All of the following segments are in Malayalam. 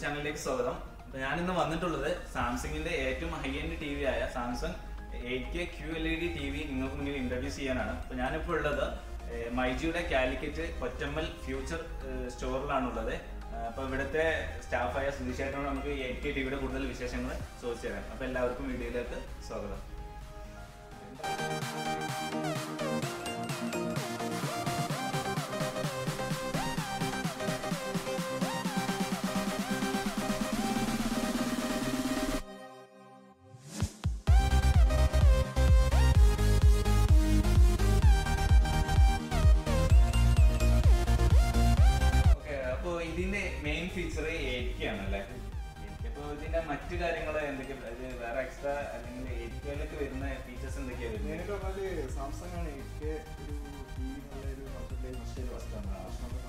ചാനലിലേക്ക് സ്വാഗതം അപ്പൊ ഞാനിന്ന് വന്നിട്ടുള്ളത് സാംസങ്ങിന്റെ ഏറ്റവും ഹൈ എൻഡ് ടി വി ആയ Samsung eight K Q L E D T V നിങ്ങൾക്ക് മുന്നിൽ ഇന്റർവ്യൂ ചെയ്യാനാണ് അപ്പൊ ഞാനിപ്പോൾ ഉള്ളത് ഏഹ്, മൈജിയുടെ കാലിക്കറ്റ് കൊറ്റമ്മൽ ഫ്യൂച്ചർ ഏഹ്, സ്റ്റോറിലാണുള്ളത് ഏഹ്, അപ്പൊ ഇവിടുത്തെ സ്റ്റാഫായ സുധീഷേട്ടനോട് നമുക്ക് എയ്റ്റ് കെ ടിവിയുടെ കൂടുതൽ വിശേഷങ്ങൾ ചോദിച്ചു തരാം അപ്പൊ എല്ലാവർക്കും വീഡിയോയിലേക്ക് സ്വാഗതം ഓക്കെ അപ്പോൾ ഇതിന്റെ മെയിൻ ഫീച്ചർ എയ്റ്റ് കെ ആണല്ലേ അപ്പോൾ ഇതിന്റെ മറ്റു കാര്യങ്ങൾ എന്തൊക്കെയാണ് അത് വേറെ എക്സ്ട്രാ അല്ലെങ്കിൽ എയ്റ്റ് കെയിലൊക്കെ വരുന്ന ഫീച്ചേഴ്സ് എന്തൊക്കെയാണ് വരുന്നത് നേരിട്ട് പറഞ്ഞാല് സാംസങ് ആണ് എനിക്ക് ഒരു ടി വി എന്നുള്ള ഒരു കൺസെപ്റ്റ് മറ്റൊരു വസ്തുവാണ്.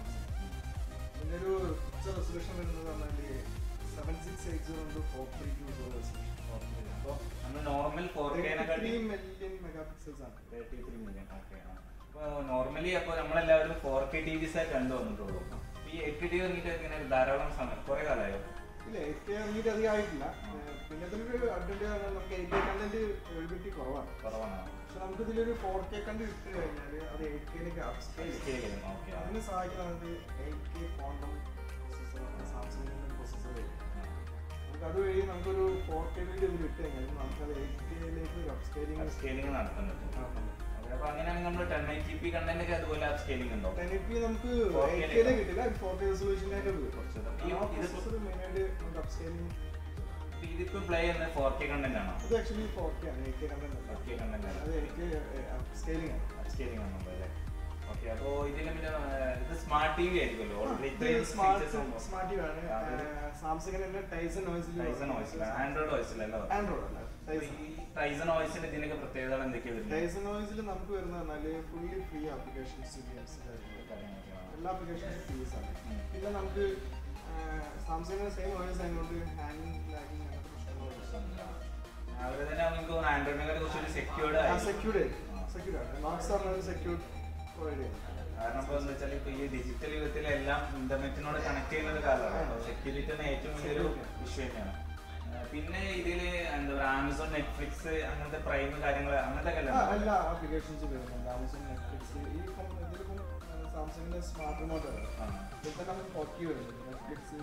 ഇതിന്റെ ഒരു പിക്ചർ റെസൊല്യൂഷൻ വരുന്നത് പറഞ്ഞാല് seven six eight zero into four three two zero resolution അപ്പോൾ നമ്മൾ നോർമൽ ഫോർ കെനെക്കാട്ടി മില്യൺ മെഗാ പിക്സൽസ് ആണ് തേർട്ടി ത്രീ മില്യൺ ഓക്കെ അപ്പോൾ നോർമലി അപ്പോൾ നമ്മളെല്ലാവരും ഫോർ കെ ടി വിസ് ആയി കണ്ടു വന്നിട്ടുള്ളൂ ഈ എയ്റ്റ് ടി വി ഇറങ്ങിയിട്ട് ഇങ്ങനെ ധാരാളം സമയം കുറേ കാലമായോ ഇല്ല എനിക്ക് ഇറങ്ങിയിട്ട് അധികം ആയിട്ടില്ല ഏഹ് പിന്നെ ഇതിലൊരു അഡ്വാൻറ്റേജ് പറഞ്ഞാൽ നമുക്ക് എയ്റ്റ് കെ കണ്ടന്റ് എഴുപത്തി കുറവാണ് കുറവാണ് പക്ഷെ നമുക്ക് ഇതിലൊരു ഫോർ കെ കണ്ട് ഇട്ട് കഴിഞ്ഞാൽ അത് എയ്റ്റ് കെയിലേക്ക് അപ്സ്കെയിൽ ഓക്കെ അതിന് സഹായിക്കുന്നത് എയ്റ്റ് കെ ക്വാണ്ടം പ്രോസസ്സറാണ് സാംസങ്ങിന്റെ പ്രോസസ്സർ നമുക്ക് അതുവഴി നമുക്കൊരു ഫോർ കെ വീഡിയോ ഇതിൽ ഇട്ട് കഴിഞ്ഞാൽ നമുക്കത് എയ്റ്റ് കെയിലേക്ക് അപ്സ്കെയിലിംഗ് സ്കെയിലിംഗ് നടത്തുന്നുണ്ട് അപ്പൊ അങ്ങനെയാണെങ്കിൽ നമ്മൾ ten eighty p content ഒക്കെ അതുപോലെ സ്കെയിലിംഗ് ഉണ്ടോ ടെൻ എയ്റ്റ് പി നമുക്ക് 4K എയ്റ്റ് കെയിലെ കിട്ടില്ല ഫോർ കെ റെസൊല്യൂഷനായിട്ട് കുറച്ചത്. ഈ- ആ ഇത് പ്രോസസ്സർ മെയിനായിട്ട് നമുക്ക് അപ്സ്കെയിലിംഗ് ഇതിപ്പോ പ്ലേ ചെയ്യുന്നത് ഫോർ കെ കണ്ടന്റ് ആണോ ഇത് ആക്ച്വലി ഫോർ കെ ആണ് eight K content four K content അത് എയ്റ്റ് കെ അപ്സ്കെയിലിംഗ് ആണ് സ്കെയിലിംഗ് ആണോ അല്ലേ ഓക്കെ അപ്പോ ഇതിന് പിന്നെ ആ, ഇത് സ്മാർട്ട് ടി വി ആയിരിക്കുമല്ലോ ഓൾറെഡി ഇത്രയും സ്മാർട്ട് ഫീച്ചേഴ്സ് സ്മാർട്ട് ടി ആണ് സാംസങ്ങിന്റെ തന്നെ ടൈസൺ നോയ്സിൽ ടൈസൺ ഓയിസിൽ ആൻഡ്രോയിഡ് ഓയിസിലല്ലോ ആൻഡ്രോയിഡ് അല്ല ടൈസൺ ഈ ടൈസൺ ഓയിസിൽ ഇതിനൊക്കെ പ്രത്യേകതകൾ എന്തൊക്കെയാ വരുന്നത് ടൈസൺ നോയ്സിൽ നമുക്ക് വരുന്ന പറഞ്ഞാല് ഫുള്ളി ഫ്രീ ആപ്ലിക്കേഷൻസ് ഗെയിംസ് എല്ലാ ആപ്ലിക്കേഷൻസും ഫ്രീസ് ആണ് ഉം. പിന്നെ നമുക്ക് സാംസങ്ങിന്റെ സെയിം ഓയിസ് ആയതുകൊണ്ട് ഹാങ്ങിങ് ലാഗിങ് അങ്ങനത്തെ പ്രശ്നങ്ങളൊന്നും അവര് തന്നെ നമുക്ക് ആൻഡ്രോയിഡിനെ കുറച്ചൊരു സെക്യൂർഡ് സെക്യൂർഡ് സെക്യൂർഡ് ആണ് നോക്സ് പറഞ്ഞ സെക്യൂർഡ് പ്രൊവൈഡ് ചെയ്യുന്നത് കാരണം ഇപ്പൊ എന്താ വെച്ചാൽ ഇപ്പൊ ഈ ഡിജിറ്റൽ യുഗത്തിലെല്ലാം ഇന്റർനെറ്റിനോട് കണക്ട് ചെയ്യുന്ന ഒരു കാലമാണ് സെക്യൂരിറ്റി തന്നെ ഏറ്റവും വലിയൊരു ഇഷ്യൂ തന്നെയാണ് ആ, പിന്നെ ഇതില് എന്താ പറയുക ആമസോൺ നെറ്റ്ഫ്ലിക്സ് അങ്ങനത്തെ പ്രൈം കാര്യങ്ങൾ അങ്ങനത്തെ ഒക്കെ ആ, അല്ലേ എല്ലാ ആപ്ലിക്കേഷൻസും വരുന്നുണ്ട് ആമസോൺ നെറ്റ്ഫ്ലിക്സ് ഈ ഇതിലിപ്പം സാംസങ്ങിന്റെ സ്മാർട്ട് റിമോട്ട് ആ. ഇതിൽ തന്നെ നമുക്ക് ഫോർട്ടി വരുന്നുണ്ട് നെറ്റ്ഫ്ലിക്സ്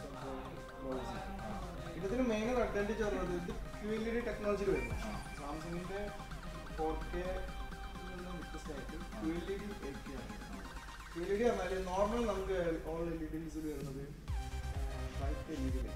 ഇതിന് മെയിൻ ഒരു അഡ്വാൻറ്റേജ് പറയുന്നത് ഇത് ക്യു എൽ ഇ ഡി ടെക്നോളജിയിൽ വരുന്നു ആ. സാംസങ്ങിന്റെ ഫോർ കെ നിന്നും വ്യത്യസ്തമായിട്ട് Q L E D eight K ആണ് ക്യു എൽ ഇ ഡി പറഞ്ഞാൽ നോർമൽ നമുക്ക് ഓൾ എൽ ഇ ഡിസിൽ വരുന്നത് വൈറ്റ് എൽ ഇ ഡി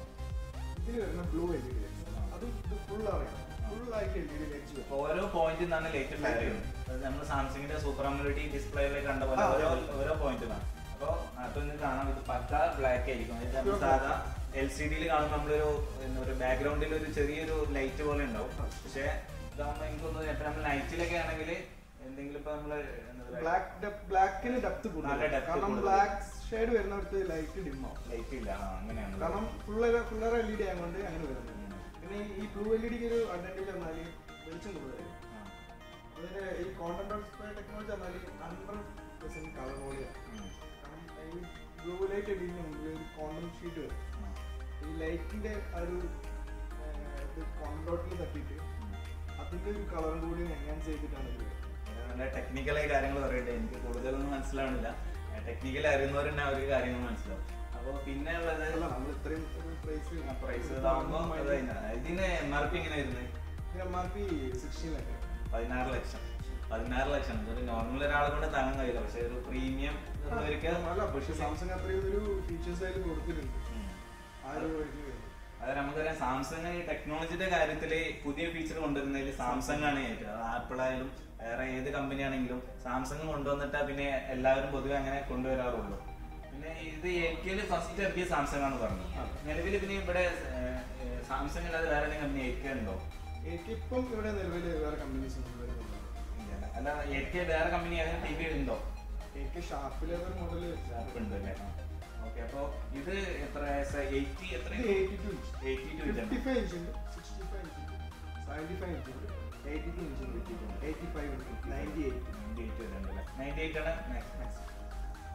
ഇതിൽ വരുന്ന ബ്ലൂ എൽ ഇ ഡി അത് ഇത് ഫുൾ അറിയാം ഫുൾ ആയിട്ട് എൽ ഇ ഡി ലൈറ്റ്സ് വരും ഇപ്പൊ ഓരോ പോയിന്റിൽ നിന്നാണ് ലൈറ്റ് ഫയർ ചെയ്യുന്നത് അതായത് നമ്മൾ സാംസങ്ങിന്റെ സൂപ്പർ അമ്യൂണിറ്റി ഡിസ്പ്ലേയിൽ കണ്ട പോലെ ആ, ഓരോ അതെ. ഓരോ പോയിന്റ് ആണ് അപ്പൊ അപ്പൊ ഇന്ന് കാണാം ഇത് പക്ക ബ്ലാക്ക് ആയിരിക്കും അതായത് നമ്മൾ സാധാ എൽ സി ഡിയിൽ കാണുമ്പോൾ നമ്മളൊരു എന്താ ഒരു ബാക്ക്ഗ്രൗണ്ടിൽ ഒരു ചെറിയൊരു ലൈറ്റ് പോലെ ഉണ്ടാവും പക്ഷേ ഇതാകുമ്പോൾ എനിക്കൊന്ന് ഇപ്പൊ നമ്മൾ നൈറ്റിലൊക്കെ ആണെങ്കിൽ എന്തെങ്കിലും ഇപ്പൊ നമ്മള് എന്താ പറയാ ബ്ലാക്ക് ബ്ലാക്കിന് ഡെപ്ത് നല്ല കൂടുതൽ depth കാരണം കൂടുതൽ. ബ്ലാക്ക് ഷെയ്ഡ് വരുന്നിടത്ത് ലൈറ്റ് ഡിം ആവും ലൈറ്റ് ഇല്ല ആ, അങ്ങനെയാണ് കാരണം full fuller L E D ആയതുകൊണ്ട് അങ്ങനെ വരുന്നത് പിന്നെ ഈ ബ്ലൂ എൽ ഇ ഡിക്ക് ഒരു അഡ്വാൻറ്റേജ് പറഞ്ഞാൽ വെളിച്ചം കൂടുതലായിരിക്കും ആ, അതിന് ഈ കോണ്ടന്റ് ഡിസ്പ്ലേ ടെക്നോളജി പറഞ്ഞാൽ ഹൺഡ്രഡ് പെർസെന്റ് കളർ ബോഡിയാണ് ഉം, കാരണം ഈ ബ്ലൂ ലൈറ്റ് ഇടിക്കുന്ന മുമ്പിൽ ഒരു കോണ്ടന്റ് ഷീറ്റ് വരും ആ, ഈ ലൈറ്റിന്റെ ആ ഒരു ഏർ, ഇത് കോണ്ടോട്ടിൽ തട്ടിയിട്ട് ഉം. അതിന്റെ ഒരു കളറും കൂടി എൻഹാൻസ് ചെയ്തിട്ടാണ് ഇത് വരുന്നത് ഇത് നല്ല ടെക്നിക്കലായി കാര്യങ്ങൾ പറയട്ടെ എനിക്ക് കൂടുതലൊന്നും മനസ്സിലാവണില്ല ടെക്നിക്കൽ അറിയുന്നവരുണ്ടെ അവർക്ക് കാര്യങ്ങൾ മനസ്സിലാവും അപ്പോൾ പിന്നെ ഉള്ളത് അല്ല നമ്മൾ ഇത്രയും പ്രൈസ് പ്രൈസ് ഇതാവുമ്പോൾ അത് തന്നെ. ഇതിന് എം ആർ പി എങ്ങനെ വരുന്നത് M R P sixteen lakh പതിനാറ് ലക്ഷം പതിനാറ് ലക്ഷം ഒരു നോർമൽ ഒരാളെ കൊണ്ട് താങ്ങാൻ കഴിയില്ല പക്ഷെ ഒരു പ്രീമിയം ഉള്ളവർക്ക് അല്ല പക്ഷെ സാംസങ് അത്രയും ഒരു ഫീച്ചേഴ്സ് അതിൽ കൊടുത്തിട്ടുണ്ട് ഉം. ആ ഒരു റേറ്റിൽ വരുന്നത് അതായത് നമുക്കറിയാം സാംസങ് ഈ ടെക്നോളജിയുടെ കാര്യത്തിൽ പുതിയ ഫീച്ചർ കൊണ്ടുവരുന്നതിൽ സാംസങ് ആണ് ഏറ്റവും അത് ആപ്പിൾ ആയാലും വേറെ ഏത് കമ്പനി ആണെങ്കിലും സാംസങ് കൊണ്ടുവന്നിട്ടാ പിന്നെ എല്ലാവരും പൊതുവെ അങ്ങനെ കൊണ്ടുവരാറുള്ളൂ പിന്നെ ഇത് എയ്റ്റിയിൽ ഫസ്റ്റ് ഇറക്കിയ സാംസങ് ആണ് പറഞ്ഞു നിലവിൽ പിന്നെ ഇവിടെ സാംസങ് അല്ലാതെ വേറെ ഏതെങ്കിലും കമ്പനി എയ്റ്റ് ഉണ്ടോ എനിക്ക് ഇപ്പം ഇവിടെ നിലവിൽ വേറെ കമ്പനീസ് ഒന്നും വരുന്നുണ്ട് ഇല്ല. അല്ല എയ്റ്റ് വേറെ കമ്പനി ഏതെങ്കിലും ടി വി ഉണ്ടോ എനിക്ക് ഷാർപ്പിലെ ഒരു മോഡൽ ഷാർപ്പ് ഉണ്ട് അല്ലേ ഓക്കെ അപ്പോ ഇത് എത്ര എയ്റ്റി എത്ര ഇത് eighty two inch eighty two fifty five inch ഉണ്ട് സിക്സ്റ്റി ഫൈവ് ഇഞ്ച് ഉണ്ട് സെവൻറ്റി ഫൈവ് ഇഞ്ച് ഉണ്ട് എയ്റ്റി ടു ഇഞ്ച് ഉണ്ട് എയ്റ്റി ഫൈവ് ഉണ്ട് നയൻറ്റി എയ്റ്റ് നയൻറ്റി എയ്റ്റ് വരുന്നുണ്ട് അല്ലേ നയൻറ്റി എയ്റ്റ് ആണ് മാക്സ് മാക്സ്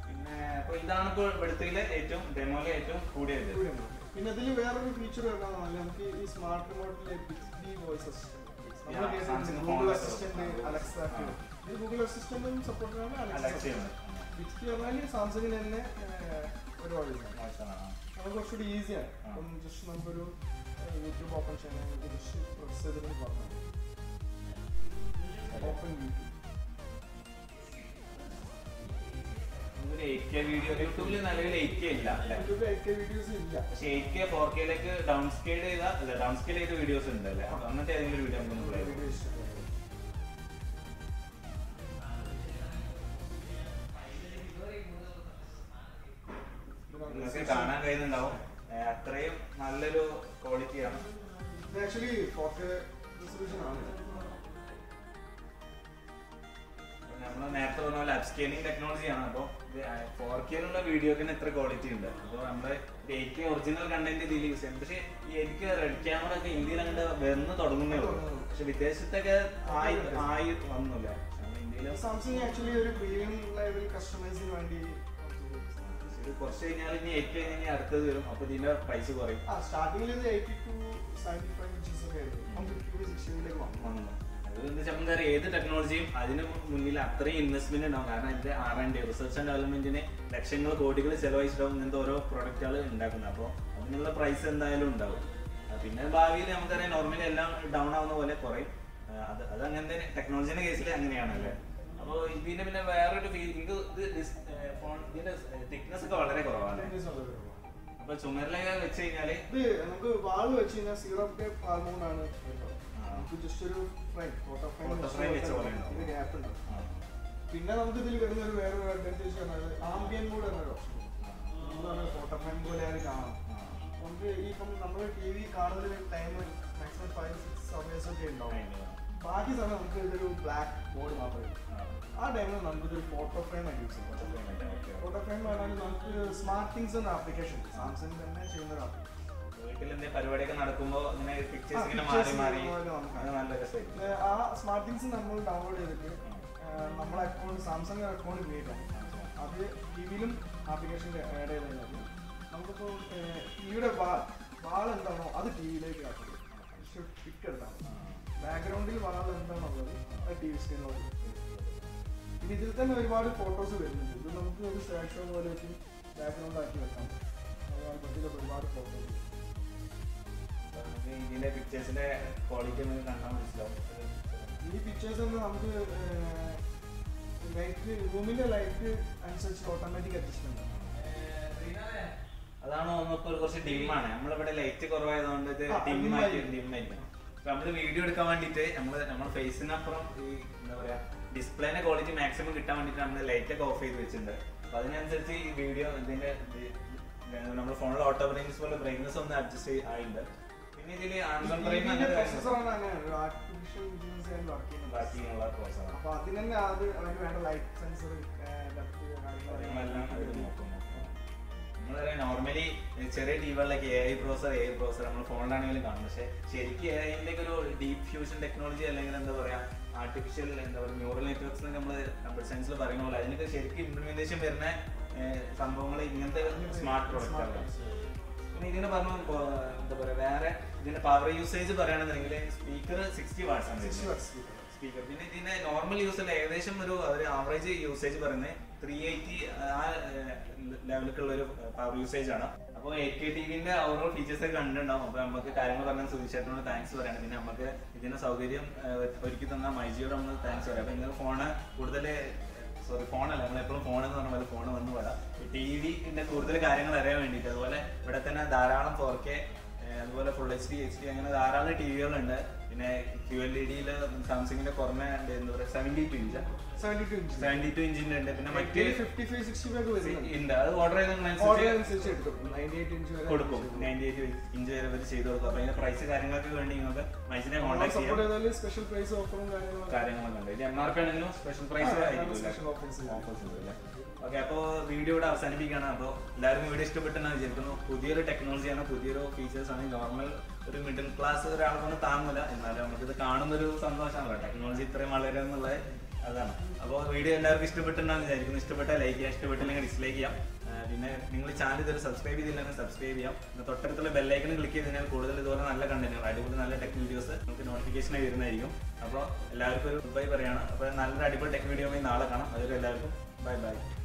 പിന്നെ അപ്പൊ ഇതാണ് ഇപ്പോൾ ഇവിടുത്തെ ഏറ്റവും ഡെമോയിലെ ഏറ്റവും കൂടിയത് കൂടിയാണ്. പിന്നെ ഇതിൽ വേറൊരു ഫീച്ചർ എന്താണെന്ന് പറഞ്ഞാൽ നമുക്ക് ഈ സ്മാർട്ട് റിമോട്ടിലെ Bixby voice assistant Yeah, Samsung Google phone assistant ആ. അലക്സ ആ. ഇത് ഗൂഗിൾ അസിസ്റ്റന്റും സപ്പോർട്ടാണ് Alexa അലക്സ ഉണ്ട്. ബിക്സ്ബി പറഞ്ഞാൽ സാംസങ്ങിന് തന്നെ ഏഹ്, ഒരു ഓഡിയോ മോശമാണ്. ആ. നമുക്ക് കുറച്ചുകൂടി ഈസിയാണ് ആ. അപ്പം ജസ്റ്റ് നമുക്കൊരു യൂട്യൂബ് ഓപ്പൺ ചെയ്യണമെങ്കിൽ ജസ്റ്റ് പ്രസ് ചെയ്തിട്ട് പറഞ്ഞു ഓപ്പൺ യൂട്യൂബ് നമുക്കൊരു 8K വീഡിയോ യൂട്യൂബിൽ നിലവിൽ 8K ഇല്ല അല്ലേ യൂട്യൂബിൽ എയ്റ്റ് കെ വീഡിയോസ് ഇല്ല പക്ഷെ എയ്റ്റ് കെ ഫോർ കെയിലേക്ക് ഡൗൺ സ്കെയിൽ ചെയ്ത അല്ല ഡൗൺ സ്കെയിൽ ചെയ്ത വീഡിയോസ് ഉണ്ട് അല്ലേ അപ്പൊ അങ്ങനത്തെ ഏതെങ്കിലും വീഡിയോ നമുക്ക് പ്ലേ വീഡിയോ ഇഷ്ടപ്പെടുന്നത് നിങ്ങൾക്ക് കാണാൻ കഴിയുന്നുണ്ടാവും ഏ, അത്രയും നല്ലൊരു ക്വാളിറ്റിയാണ് ഇത് ആക്ച്വലി ഫോട്ടോ റെസൊല്യൂഷൻ ആണ് നമ്മൾ നേരത്തെ പറഞ്ഞ പോലെ അപ്സ്കെയിലിംഗ് ടെക്നോളജിയാണ് അപ്പോൾ ഫോർ കെയിലുള്ള വീഡിയോക്ക് ഇത്ര ക്വാളിറ്റി ഉണ്ട് അപ്പോൾ നമ്മൾ എയ്റ്റ് കെ ഒറിജിനൽ കണ്ടന്റ് ഇതിൽ യൂസ് ചെയ്യാം പക്ഷേ ഈ എനിക്ക് റെഡ് ക്യാമറ ഒക്കെ ഇന്ത്യയിൽ അങ്ങോട്ട് വന്ന് തുടങ്ങുന്നേ ഉള്ളൂ പക്ഷെ വിദേശത്തൊക്കെ ആയി ആയി വന്നില്ല നമ്മുടെ ഇന്ത്യയിൽ സാംസങ് ആക്ച്വലി ഒരു പ്രീമിയം ലെവൽ കസ്റ്റമേഴ്സിന് വേണ്ടി ഇത് കുറച്ച് കഴിഞ്ഞാൽ ഇനി എയ്റ്റ് കഴിഞ്ഞാൽ അടുത്തത് വരും അപ്പോൾ ഇതിന്റെ പ്രൈസ് കുറയും ആ സ്റ്റാർട്ടിങ്ങിൽ ഇത് eighty two seventy five inches ഒക്കെ ആയിരുന്നു ഇപ്പം ഫിഫ്റ്റി ടു സിക്സ്റ്റിയിലേക്ക് വന്നു വന്നു അത് എന്താ വെച്ചാൽ എന്താ പറയുക ഏത് ടെക്നോളജിയും അതിന് മുന്നിൽ അത്രയും ഇൻവെസ്റ്റ്മെന്റ് ഉണ്ടാവും കാരണം ഇതിന്റെ R and D research and ഡെവലപ്മെന്റിന് ലക്ഷങ്ങൾ കോടികൾ ചെലവഴിച്ചിട്ടാവും ഇങ്ങനത്തെ ഓരോ പ്രൊഡക്റ്റുകൾ ഉണ്ടാക്കുന്നത് അപ്പോൾ അതിനുള്ള പ്രൈസ് എന്തായാലും ഉണ്ടാവും ആ, പിന്നെ ഭാവിയിൽ നമുക്കറിയാം നോർമലി എല്ലാം ഡൗൺ ആവുന്ന പോലെ കുറയും ആ, അത് അത് അങ്ങനത്തെ ടെക്നോളജിന്റെ കേസിൽ അങ്ങനെയാണല്ലേ അപ്പോൾ ഇതിന്റെ പിന്നെ വേറൊരു ഫീ- ഇത് ഇത് ഫോൺ ഇതിന്റെ തിക്നെസ് ഒക്കെ വളരെ കുറവാണ് അപ്പൊ ചുമരിലൊക്കെ വെച്ച് കഴിഞ്ഞാല് ഇത് നമുക്ക് വാള് വെച്ച് കഴിഞ്ഞാൽ സീറോ കെ പാൽമൂന്നാണ് ആ. നമുക്ക് ജസ്റ്റ് ഒരു ഫ്രെയിം ഫോട്ടോ Photo frame വെച്ച പോലെ ഉണ്ടാവും. ഫ്രെയിം ഗ്യാപ്പ് ഉണ്ട് ആ, പിന്നെ നമുക്ക് ഇതിൽ വരുന്ന ഒരു വേറൊരു അഡ്വാൻറ്റേജ് പറഞ്ഞാൽ ആംബിയൻ മോഡ് എന്നൊരു ഓപ്ഷൻ ഫോട്ടോ ഫ്രെയിം പോലെ അത് കാണാം ആ, നമുക്ക് ഈ ഇപ്പം നമ്മൾ ടി വി കാണുന്നതിന് time maximum five six hours ഒക്കെ ഉണ്ടാവും അതിന്റെ, ബാക്കി സമയം നമുക്ക് ഇതൊരു ബ്ലാക്ക് ബോർഡ് മാത്രമേ ആ, ആ ടൈമിൽ നമുക്ക് ഇതൊരു ഫോട്ടോ ഫ്രെയിം ആയിട്ട് യൂസ് ചെയ്യാം ഓക്കേ, ഓക്കേ. ഫോട്ടോ ഫ്രെയിം പറഞ്ഞാൽ നമുക്ക് സ്മാർട്ട് തിങ്സ് എന്ന ആപ്ലിക്കേഷൻ സാംസങ് തന്നെ ചെയ്യുന്ന ഒരു ആപ്ലിക്കേഷൻ വീട്ടിൽ എന്തെങ്കിലും പരിപാടിയൊക്കെ നടക്കുമ്പോ ഇങ്ങനെ പിക്ചേഴ്സ് ആ, ഇങ്ങനെ pictures മാറി മാറി ഇങ്ങനെ നമുക്ക് അത് നല്ല രസമായിരിക്കും ആ സ്മാർട്ട് തിങ്സ് നമ്മൾ ഡൗൺലോഡ് ചെയ്തിട്ട് നമ്മുടെ അക്കൗണ്ട് സാംസങ് അക്കൗണ്ട് ക്രിയേറ്റ് ആവും അത് ടി വിയിലും ആപ്ലിക്കേഷൻ ആഡ് ചെയ്ത് കഴിഞ്ഞാൽ നമുക്കിപ്പോൾ ടിവിയുടെ വാൾ വാൾ എന്താണോ അത് ടി വിയിലേക്ക് ആക്കുന്നത് പിക്ക് എടുത്താൽ ബാക്ക്ഗ്രൗണ്ടിൽ വാൾ എന്താണുള്ളത് അത് ടി വി സ്ക്രീനിലോട്ട് പിന്നെ ഇതിൽ തന്നെ ഒരുപാട് ഫോട്ടോസ് വരുന്നുണ്ട് ഇത് നമുക്ക് ഒരു സ്റ്റാഷ് ഷോ പോലെ വെച്ച് ബാക്ക്ഗ്രൗണ്ട് ആക്കി വെക്കാം ആൽബത്തിലൊക്കെ ഒരുപാട് ഫോട്ടോസ് അപ്പൊ നമുക്ക് ഇതിന്റെ പിക്ചേഴ്സിന്റെ ക്വാളിറ്റി നമുക്ക് കണ്ടാൽ മനസ്സിലാവും ഈ പിക്ചേഴ്സ് തന്നെ നമുക്ക് ലൈറ്റ് റൂമിന്റെ ലൈറ്റ് അനുസരിച്ച് ഓട്ടോമാറ്റിക് അഡ്ജസ്റ്റ്മെന്റ് അതാണ് നമുക്ക് കുറച്ച് ഡിമ്മാണ് നമ്മളിവിടെ ലൈറ്റ് കുറവായതുകൊണ്ട് ഇത് ആ, dim dim ആയിട്ട് ആയിരിക്കും. dim ആയിരിക്കും അപ്പൊ നമ്മള് വീഡിയോ എടുക്കാൻ വേണ്ടിട്ട് നമ്മള് നമ്മുടെ ഫേസിനപ്പുറം ഈ എന്താ പറയാ ഡിസ്പ്ലേന്റെ ക്വാളിറ്റി മാക്സിമം കിട്ടാൻ വേണ്ടിട്ട് നമ്മൾ ലൈറ്റ് ഒക്കെ ഓഫ് ചെയ്ത് വെച്ചിട്ടുണ്ട് അപ്പൊ അതിനനുസരിച്ച് ഈ വീഡിയോ ഇതിന്റെ നമ്മുടെ ഫോണിൽ ഓട്ടോ ബ്രൈറ്റ്നസ് പോലെ ബ്രൈറ്റ്നസ് ഒന്ന് അഡ്ജസ്റ്റ് ആയിട്ടുണ്ട് പിന്നെ ഇതില് ആൻഡ്രോയിഡ് പ്രൈം അങ്ങനത്തെ പ്രോസസ്സറാണ് അങ്ങനെ ആർട്ടിഫിഷ്യൽ ഇന്റലിജൻസ് ആയിട്ട് വർക്ക് ചെയ്യുന്നത് ബാക്കിയുള്ള പ്രോസസ്സറാണ് അപ്പൊ അതിന് തന്നെ അത് അതിന് വേണ്ട ലൈറ്റ് സെൻസർ കാര്യങ്ങളെല്ലാം അതിൽ നോക്കുന്നു നമ്മളറിയാം നോർമലി ചെറിയ ടിവികളിലൊക്കെ A I processor A I processor നമ്മൾ ഫോണിലാണെങ്കിലും കാണും പക്ഷെ ശരിക്കും എ ഐന്റെ ഒരു ഡീപ് ഫ്യൂഷൻ ടെക്നോളജി അല്ലെങ്കിൽ എന്താ പറയാ ആർട്ടിഫിഷ്യൽ എന്താ പറയുക ന്യൂറൽ നെറ്റ്വർക്സ് നമ്മൾ കമ്പ്യൂട്ടർ സയൻസിൽ പറയുന്ന പോലെ അതിനൊക്കെ ശരിക്കും ഇംപ്ലിമെന്റേഷൻ വരുന്ന സംഭവങ്ങൾ ഇങ്ങനത്തെ സ്മാർട്ട് പ്രോഡക്റ്റ് പിന്നെ ഇതിന് പറഞ്ഞു ഇപ്പൊ എന്താ പറയാ വേറെ ഇതിന്റെ പവർ യൂസേജ് പറയുകയാണെന്നുണ്ടെങ്കിൽ സ്പീക്കർ സിക്സ്റ്റി വാട്ട്സ് ആണ് വരുന്നത്. സ്പീക്കർ പിന്നെ ഇതിന്റെ നോർമൽ യൂസിൽ ഏകദേശം ഒരു ഒരു ആവറേജ് യൂസേജ് പറയുന്നത് ത്രീ എയ്റ്റി ആ ലെവലിലേക്കുള്ള ഒരു പവർ യൂസേജ് ആണ് അപ്പോൾ എ കെ ടി വിന്റെ ഓവറോൾ ഫീച്ചേഴ്സ് ഒക്കെ കണ്ടിട്ടുണ്ടാവും അപ്പൊ നമുക്ക് കാര്യങ്ങൾ പറഞ്ഞാൽ സുധിച്ചേട്ടനോട് താങ്ക്സ് പറയണം പിന്നെ നമുക്ക് ഇതിന്റെ സൗകര്യം ഏഹ്, ഒരുക്കി തന്ന മൈജിയോട് നമ്മൾ താങ്ക്സ് പറയാം അപ്പൊ ഇങ്ങനെ ഫോണ് കൂടുതൽ സോറി ഫോണല്ല നമ്മൾ എപ്പോഴും ഫോൺ എന്ന് പറഞ്ഞ പോലെ ഫോൺ വന്നു വിടാം ടി വിന്റെ കൂടുതൽ കാര്യങ്ങൾ അറിയാൻ വേണ്ടിയിട്ട് അതുപോലെ ഇവിടെ തന്നെ ധാരാളം ഫോർ കെ അതുപോലെ full H D H D അങ്ങനെ ധാരാളം ടി വികളുണ്ട് പിന്നെ ക്യു എൽ ഇ ഡിയിൽ സാംസങ്ങിന്റെ കുറഞ്ഞ ഉണ്ട് എന്താ പറയുക seventy two inch seventy two inch seventy two ഇഞ്ചിന്റെ ഉണ്ട് പിന്നെ മറ്റ് ഫിഫ്റ്റി ഫൈവ് സിക്സ്റ്റി ഫൈവ് വരുന്നുണ്ട് ഉണ്ട് അത് ഓർഡർ ഓർഡർ ചെയ്തതിനനുസരിച്ച് അനുസരിച്ച് എടുക്കും നയൻറ്റി എയ്റ്റ് ഇഞ്ച് വരെ കൊടുക്കും നയൻറ്റി എയ്റ്റ് ഇഞ്ച് വരെ ഇവർ ചെയ്ത് കൊടുക്കും അപ്പൊ അതിന്റെ പ്രൈസ് കാര്യങ്ങൾക്ക് വേണ്ടി നിങ്ങൾക്ക് മൈസിനെ കോൺടാക്ട് സപ്പോർട്ട് ചെയ്യാം ചെയ്താൽ സ്പെഷ്യൽ പ്രൈസ് ഓഫറും കാര്യങ്ങളും കാര്യങ്ങളൊക്കെ ഉണ്ട് ഇത് എം ആർ പി ആണെങ്കിലും സ്പെഷ്യൽ പ്രൈസ് ആ, ആയിരിക്കും special offers ഉണ്ട്. ഓക്കെ അപ്പോൾ വീഡിയോ ഇവിടെ അവസാനിപ്പിക്കുകയാണ് അപ്പോൾ എല്ലാവർക്കും വീഡിയോ ഇഷ്ടപ്പെട്ടെന്ന് വിചാരിക്കുന്നു പുതിയൊരു ടെക്നോളജിയാണ് പുതിയൊരു ഫീച്ചേഴ്സ് ആണ് നോർമൽ ഒരു മിഡിൽ ക്ലാസ് ഒരാൾക്കൊന്നും താങ്ങൂല എന്നാലും നമുക്കിത് കാണുന്നൊരു സന്തോഷമാണല്ലോ ടെക്നോളജി ഇത്രയും വളരെ എന്നുള്ളത് അതാണ് അപ്പോൾ വീഡിയോ എല്ലാവർക്കും ഇഷ്ടപ്പെട്ടിട്ടുണ്ടെന്ന് വിചാരിക്കുന്നു ഇഷ്ടപ്പെട്ടാൽ ലൈക്ക് ചെയ്യാം ഇഷ്ടപ്പെട്ടില്ലെങ്കിൽ ഡിസ്ലൈക്ക് ചെയ്യാം ആ, പിന്നെ നിങ്ങൾ ചാനൽ ഇതുവരെ സബ്സ്ക്രൈബ് ചെയ്തില്ലെങ്കിൽ സബ്സ്ക്രൈബ് ചെയ്യാം പിന്നെ തൊട്ടടുത്തുള്ള ബെല്ലൈക്കൺ ക്ലിക്ക് ചെയ്ത് കഴിഞ്ഞാൽ കൂടുതൽ ഇതുപോലെ നല്ല കണ്ടന്റുകൾ അടിപൊളി നല്ല ടെക് വീഡിയോസ് നമുക്ക് നോട്ടിഫിക്കേഷനായി വരുന്നതായിരിക്കും അപ്പോൾ എല്ലാവർക്കും ഒരു ബൈ പറയാണ് അപ്പോൾ നല്ലൊരു അടിപൊളി ടെക് വീഡിയോ നാളെ കാണാം അതുവരെ എല്ലാവർക്കും ബൈ ബൈ